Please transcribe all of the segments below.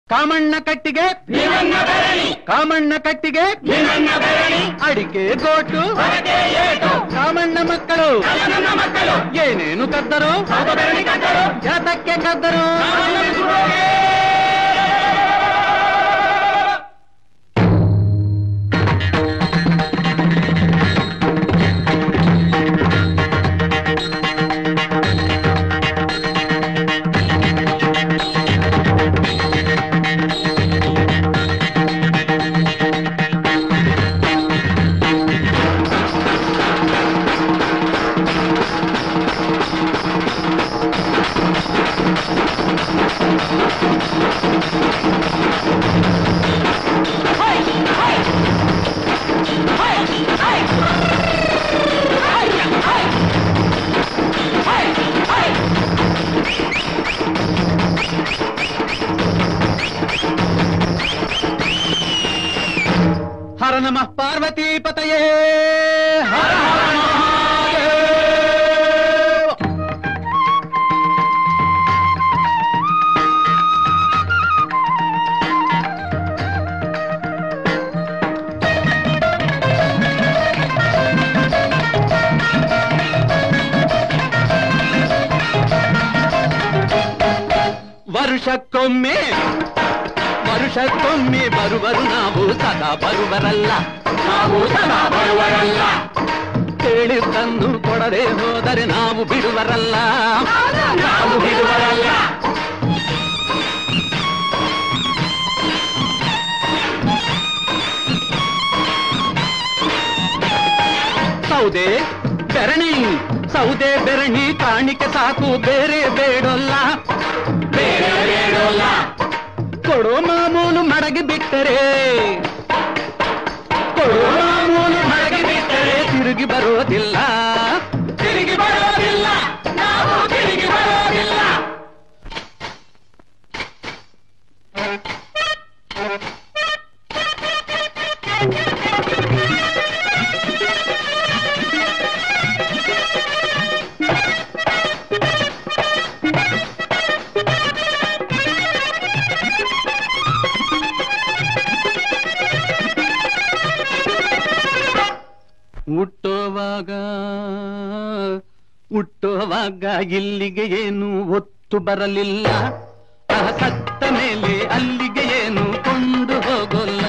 ಕಾಮಣ್ಣ ಕಟ್ಟಿಗೆ ಭೀಮಣ್ಣ ಬೆರಣಿ ಕಾಮಣ್ಣ ಕಟ್ಟಿಗೆ ಭೀಮಣ್ಣ ಬೆರಣಿ ಅಡಿಕೆ ಗೋಟು ಹೊರಗೆ ಏಟು ಕಾಮಣ್ಣ ಮಕ್ಕಳು ನನ್ನ ಮಕ್ಕಳು ಏನೇನು ಕದ್ದರು ಸೌದ ಬೆರಣಿ ಕಟ್ಟರು ಜಾತಕ್ಕೆ ಕದ್ದರು ಕಾಮಣ್ಣ ಸುಡೋಗೆ ಹರ ನಮಃ ಪಾರ್ವತಿ ಪತಯೇ ಹರ ಹರ ಮಹಾದೇವ. ವರುಷಕ್ಕೊಮ್ಮೆ ವರುಷಕ್ಕೊಮ್ಮೆ ಬರುವರು ನಾವು ಸದಾ ಬರುವರಲ್ಲ ನಾವು ಸದಾ ಬರುವರಲ್ಲ ಕೇಳಿದ್ದನ್ನು ಕೊಡದೆ ಹೋದರೆ ನಾವು ಬಿಡುವರಲ್ಲ ನಾವು ಬಿಡುವರಲ್ಲ ಸೌದೆ ಬೆರಣಿ ಸೌದೆ ಬೆರಣಿ ಕಾಣಿಕೆ ಸಾಕು ಬೇರೆ ಬೇಡಲ್ಲ ಬೇರೆ ಬೇಡೋಲ್ಲ ಕೊಡೋ ಮಾಮೂಲು ಮಡಗಿ ಬಿಟ್ಟರೆ ಕೊಡೋ ಮಾಮೂಲು ಮಡಗಿ ಬಿಟ್ಟರೆ ತಿರುಗಿ ಬರೋದಿಲ್ಲ ತಿರುಗಿ ಬರೋದಿಲ್ಲ ನಾವು ತಿರುಗಿ ಬರೋದಿಲ್ಲ ಹುಟ್ಟೋವಾಗ ಹುಟ್ಟೋವಾಗ ಇಲ್ಲಿಗೆ ಏನು ಒತ್ತು ಬರಲಿಲ್ಲ ಆ ಸತ್ತ ಮೇಲೆ ಅಲ್ಲಿಗೆ ಏನು ಕೊಂಡು ಹೋಗೋಲ್ಲ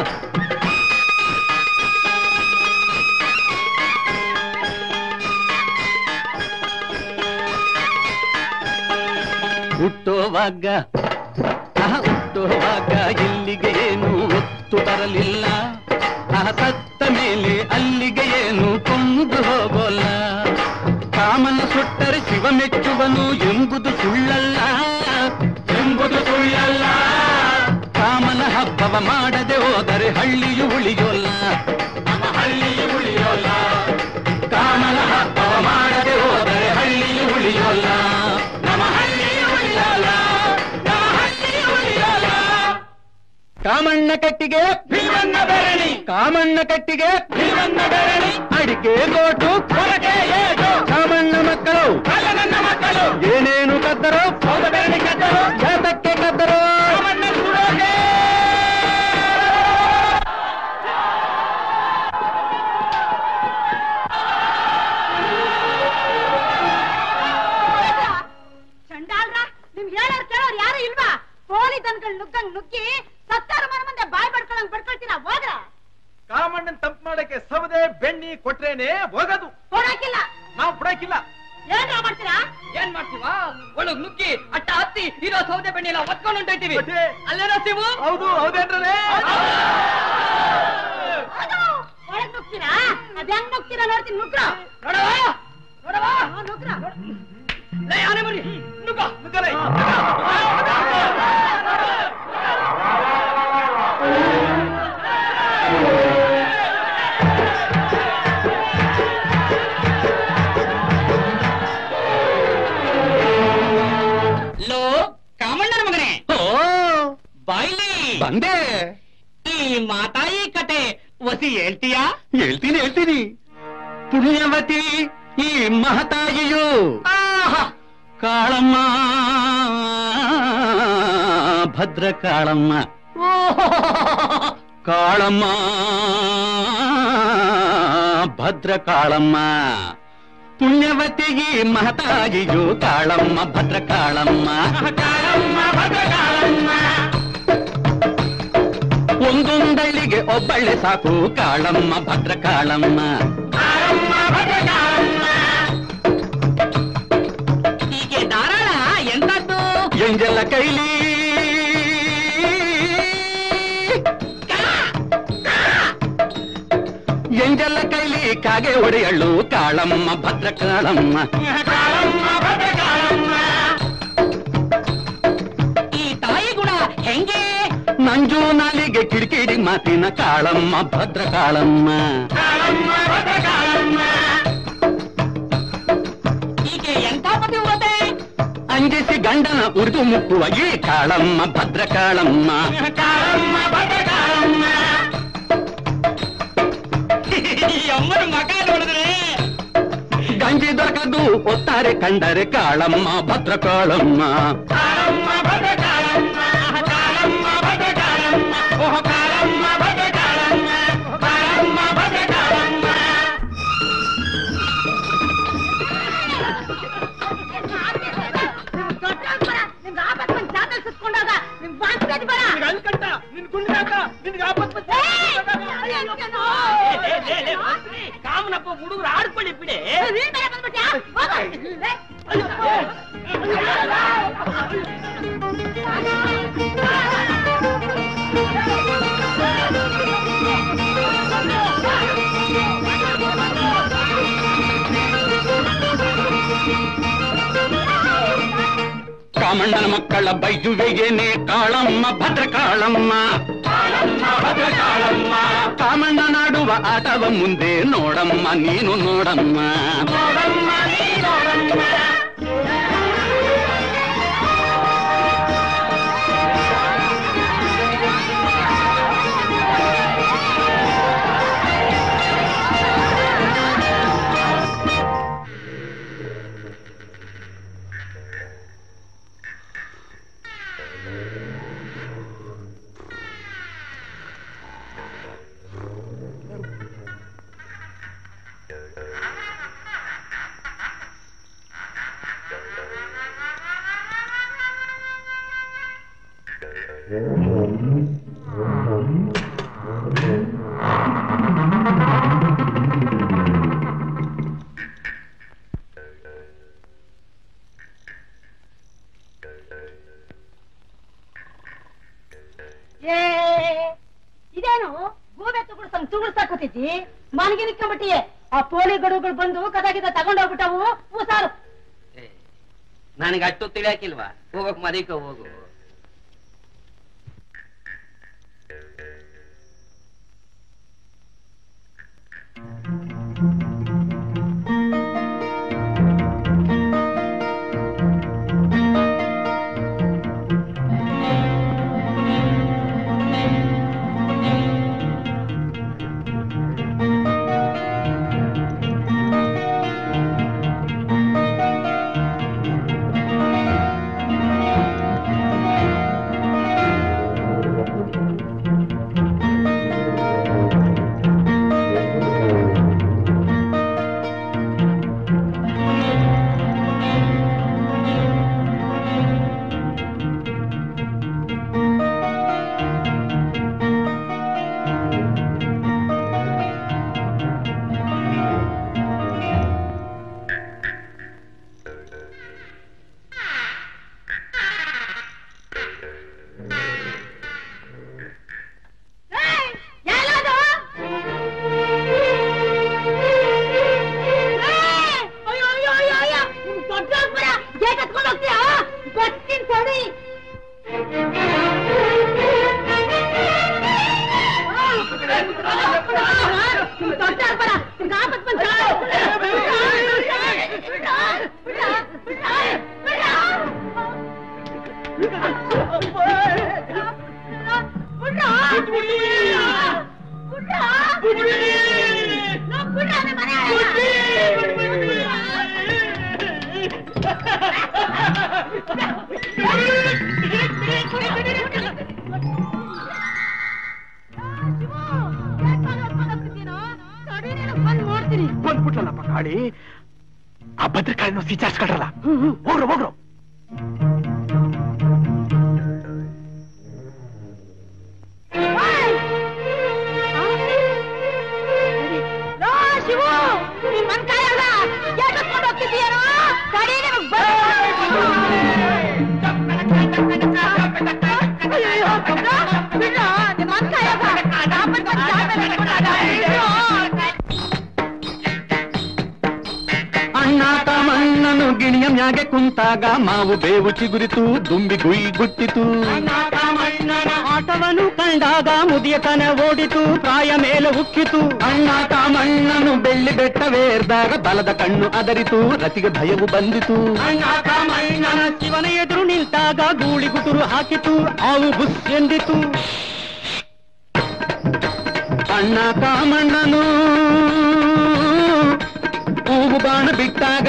ಹುಟ್ಟೋವಾಗ ಆ ಹುಟ್ಟೋವಾಗ ಇಲ್ಲಿಗೆ ಏನು ಒತ್ತು ಬರಲಿಲ್ಲ ಆ ಸತ್ತ ಮೇಲೆ ಅಲ್ಲಿಗೆ ಏನು ಕೊಂಡು ಹೋಗೋಲ್ಲ ಕಾಮನ ಸುಟ್ಟರೆ ಶಿವ ಮೆಚ್ಚುವನು ಎಂಬುದು ಸುಳ್ಳಲ್ಲ ಎಂಬುದು ಸುಳ್ಳಲ್ಲ ಕಾಮನ ಹಬ್ಬವ ಮಾಡದೆ ಹೋದರೆ ಹಳ್ಳಿಯು ಉಳಿಯೋಲ್ಲ ನಮ್ಮ ಹಳ್ಳಿಯು ಉಳಿಯೋಲ್ಲ ಕಾಮನ ಹಬ್ಬವ ಮಾಡದೆ ಹೋದರೆ ಹಳ್ಳಿಯು ಉಳಿಯೋಲ್ಲ ನಮ್ಮ ಹಳ್ಳಿಯು ಉಳಿಯೋಲ್ಲ ನಮ್ಮ ಹಳ್ಳಿಯು ಉಳಿಯೋಲ್ಲ ಕಾಮಣ್ಣ ಕಟ್ಟಿಗೆ ಭೀಮಣ್ಣ ಬೆರಣಿ ಕಾಮಣ್ಣ ಕಟ್ಟಿಗೆ ಭೀಮಣ್ಣ ಬೆರಣಿ ಅಡಿಕೆ ಗೋಟು ಹೊರಗೆ ಏಟು ಕಾಮಣ್ಣ ಮಕ್ಕಳು ಅಲ್ಲ ನನ್ನ ಮಕ್ಕಳು ಏನೇನು ಕದ್ದರು ಸೌದ ಬೆರಣಿ ಕಟ್ಟರು ಜಾತಕ್ಕೆ ಕದ್ದರು ರಾಮಣ್ಣ ಸುಡೋಗೆ ಚಂಡಾಲ್ರ ನಿಮ್ ಹೇಳೋರ್ ಕೇಳೋರ್ ಯಾರು ಇಲ್ವಾ ಕೋಳಿ ದನಗಳು ನುಗ್ಗಂಗ್ ನುಗ್ಗಿ ಸತ್ತಾರ ಮನ ಮುಂದೆ ಬಾಯ್ ಬಡ್ಕೊಳಂಗ್ ಬಡ್ಕೊಳ್ತೀರಾ ಹೋದ್ರ ಕಾಮಣ್ಣನ್ ತಂಪ್ ಮಾಡಕ್ಕೆ ಸೌದೆ ಬೆಣ್ಣಿ ಕೊಟ್ರೇನೆ ಹೋಗೋದು ಕೊಡಾಕಿಲ್ಲ ನಾವು ಬಿಡಕ್ಕಿಲ್ಲ ಏನ್ರ ಮಾಡ್ತೀರಾ ಏನ್ ಮಾಡ್ತೀವ ಒಳಗ್ ನುಗ್ಗಿ ಅಟ್ಟ ಹತ್ತಿ ಇರೋ ಸೌದೆ ಬೆಣ್ಣೆ ಎಲ್ಲ ಒತ್ಕೊಂಡು ಹೊಂಟೈತಿವಿ ಮತ್ತೆ? ಅಲ್ಲೇನೋ ಶಿವು ಹೌದು ಹೌದೇನ್ರೇ ಹೌದು, ಒಳಗ್ ನುಗ್ತೀರಾ ಅದ್ ಹೆಂಗ್ ನುಗ್ತೀರಾ ನೋಡ್ತೀನಿ ನುಗ್ರ ನೋಡವಾ ನೋಡವಾ ನುಗ್ರ ಲೇ ಆನೆ ಮರಿ ನುಗ್ಗ ನುಗ್ಗಲೇ. ಲೋ ಕಾಮಣ್ಣನ ಮಗನೇ ಓ ಬಾಯ್ಲಿ ಬಂದೆ ಈ ಮಾತಾಯಿ ಕತೆ ಒಸಿ ಹೇಳ್ತೀಯಾ ಹೇಳ್ತೀನಿ ಹೇಳ್ತೀನಿ ಪುಣ್ಯವತಿ ಈ ಮಹತಾಯಿಯು ಆಹಾ ಕಾಳಮ್ಮ ಭದ್ರ ಕಾಳಮ್ಮ ಕಾಳಮ್ಮ ಭದ್ರ ಕಾಳಮ್ಮ ಪುಣ್ಯವತಿಗೆ ಮಹತಾಗಿಯು ಕಾಳಮ್ಮ ಭದ್ರ ಕಾಳಮ್ಮ ಕಾಳಮ್ಮ ಭದ್ರ ಕಾಳಮ್ಮ ಒಂದೊಂದಳ್ಳಿಗೆ ಒಬ್ಬಳ್ಳೆ ಸಾಕು ಕಾಳಮ್ಮ ಭದ್ರ ಕಾಳಮ್ಮ ಕಾಳಮ್ಮ ಭದ್ರ ಕಾಳಮ್ಮ ಹೀಗೆ ಧಾರಾಳ ಎಂತದ್ದು ಎಂಜಲ ಕೈಲಿ ಎಂಜಲ ಕೈಲಿ ಕಾಗೆ ಒಡೆಯಳು ಕಾಳಮ್ಮ ಭದ್ರ ಕಾಳಮ್ಮ ಕಾಳಮ್ಮ ಭದ್ರ ಕಾಳಮ್ಮ ಈ ತಾಯಿ ಗುಣ ಹೆಂಗೆ ನಂಜು ನಾಲಿಗೆ ಕಿಡಿಕಿಡಿ ಮಾತಿನ ಕಾಳಮ್ಮ ಭದ್ರ ಕಾಳಮ್ಮ ಕಾಳಮ್ಮ ಭದ್ರ ಕಾಳಮ್ಮ ಹೀಗೆ ಎಂಥ ಪತಿವ್ರತೆ ಅಂಜಿಸಿ ಗಂಡನ ಉರಿದು ಮುಕ್ಕುವ ಈ ಕಾಳಮ್ಮ ಭದ್ರ ಕಾಳಮ್ಮ ಕಾಳಮ್ಮ ಭದ್ರ ಕಾಳಮ್ಮ ಈ ಅಮ್ಮನ ಮಗ ನೋಡಿದ್ರೆ ಗಂಜಿ ದೊರಕದು ಒತ್ತಾರೆ ಕಂಡರೆ ಕಾಳಮ್ಮ ಭದ್ರ ಕಾಳಮ್ಮ ಕಾಳಮ್ಮ ಭದ್ರ ಕಾಳಮ್ಮ ಕಾಳಮ್ಮ ಭದ್ರ ಕಾಳಮ್ಮ ಓಹ್ ಕಾಳಮ್ಮ ಭದ್ರ ಕಾಳಮ್ಮ ಕಾಳಮ್ಮ ಭದ್ರ ಕಾಳಮ್ಮ ನಿಮ್ ದೊಡ್ಡವ್ರ್ ಬರ, ನಿಮ್ಗ್ ಆಪತ್ ಬಂದ್ ಜಾಗದಲ್ಲಿ ಸುತ್ಕೊಂಡಾಗ ನಿಮ್ ವಾಂತಿ ಬೇದಿ ಬರ. ಅಲ್ಕಂಟ ನಿನ್ ಗುಂಡ್ರಾಕ ನಿನ್ಗೆ ಆಪತ್ ಬಂತು. ಏಯ್! ಅಯ್ಯೋ, ಕಾಮನಪ್ಪ ಹುಡುಗರು ಆಡ್ಕೊಳ್ಳಿ ಬಿಡಿ ನೀನ್ ಬೇರೆ ಬಂದ್ಬಿಟ್ಯಾ? ಹೋಗು. ಏಯ್! ಕಾಮಣ್ಣನ ಮಕ್ಕಳ ಬೈಜುವೆಗೇನೆ ಕಾಳಮ್ಮ ಭದ್ರ ಕಾಳಮ್ಮ ಭದ್ರ ಕಾಳಮ್ಮ ಕಾಮಣ್ಣ ನಾಡುವ ಆಟವ ಮುಂದೆ ನೋಡಮ್ಮ ನೀನು ನೋಡಮ್ಮ ನೋಡಮ್ಮ ನೀ ನೋಡಮ್ಮ ಏ ಇದೇನು ಗೂಬೆ ತುಗುಡ್ಸಂಗ್ ತುಗುಡ್ಸಾಕೋತಿದ್ದಿ ಮನೆಗೆ ನಿಕ್ಕೊಂಬಿಟ್ಟಿಯೆ ಆ ಪೋಲಿ ಗಡುಗಳು ಬಂದು ಕದಾಗಿದ ತಗೊಂಡೋಗ್ಬಿಟ್ಟವು ಹುಷಾರು ನನಗೆ ಅಷ್ಟು ತಿಳಿಯಾಕಿಲ್ವಾ ಹೋಗಕ್ ಮದಿಕ ಹೋಗು ಏಯ್, ಎಲ್ಲದು? ಏಯ್, ಅಯ್ಯೋ, ಅಯ್ಯೋ, ಅಯ್ಯೋ, ಅಯ್ಯೋ, ನಿಮ್ ದೊಡ್ಡವ್ರ್ ಬರ, ಗೇಟ್ ಹತ್ಕೊಂಡ್ ಹೋಗ್ತೀಯಾ? ಬರ್ತೀನಿ ತಡಿ. ನಿಮ್ ದೊಡ್ಡವ್ರ್ ಬರ, ನಿಮ್ಗ್ ಆಪತ್ ಬಂತು. ಮಾಡಿ ಆ ಭದ್ರಕಾಳಿನ ಸಿಚಾರ್ಸ್ಕೊಳ್ರಲ್ಲ ಹೋಗ್ರು ಹೋಗ್ರು ಲೋ ಶಿವು ನಿನ್ ಮನ್ಕಾಯ ಅಲ್ಲ ಎಳ್ಕೊಂಡು ಹೋಗ್ತಿದ್ದೀಯೇನೋ ತಡಿ ನಿಮಗ್ ಅಯ್ಯೋ ಬಿಡ ನಿನ್ ಮನ್ಕಾಯ ಅಣ್ಣ ತಮ್ಮಣ್ಣನು ಗಿಣಿಯ ಮ್ಯಾಗೆ ಕುಂತಾಗ ಮಾವು ಬೇವು ಚಿಗುರಿತು ದುಂಬಿ ಗುಯ್ ಗುಟ್ಟಿತು ಆಟವನು ಕಂಡಾಗ ಮುದಿಯತನ ಓಡಿತು ಪ್ರಾಯ ಮೇಲೆ ಉಕ್ಕಿತು ಅಣ್ಣ ತಮ್ಮಣ್ಣನು ಬೆಳ್ಳಿ ಬೆಟ್ಟವೇರ್ದಾಗ ಬಲದ ಕಣ್ಣು ಅದರಿತು ರತಿಗೆ ಭಯವು ಬಂದಿತು ಅಣ್ಣ ತಮ್ಮಣ್ಣನ ಶಿವನ ಎದುರು ನಿಂತಾಗ ಗೂಳಿ ಗುಟುರು ಹಾಕಿತು ಆವು ಬುಸ್ ಎಂದಿತು ಅಣ್ಣ ಕಾಮಣ್ಣನು ಹೂವು ಬಾಣ ಬಿಟ್ಟಾಗ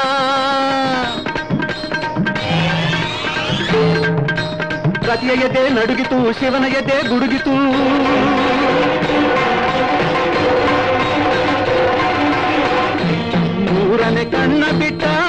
ರತಿಯ ಎದೆ ನಡುಗಿತು ಶಿವನ ಎದೆ ಗುಡುಗಿತು ಮೂರನೇ ಕಣ್ಣ ಬಿಟ್ಟ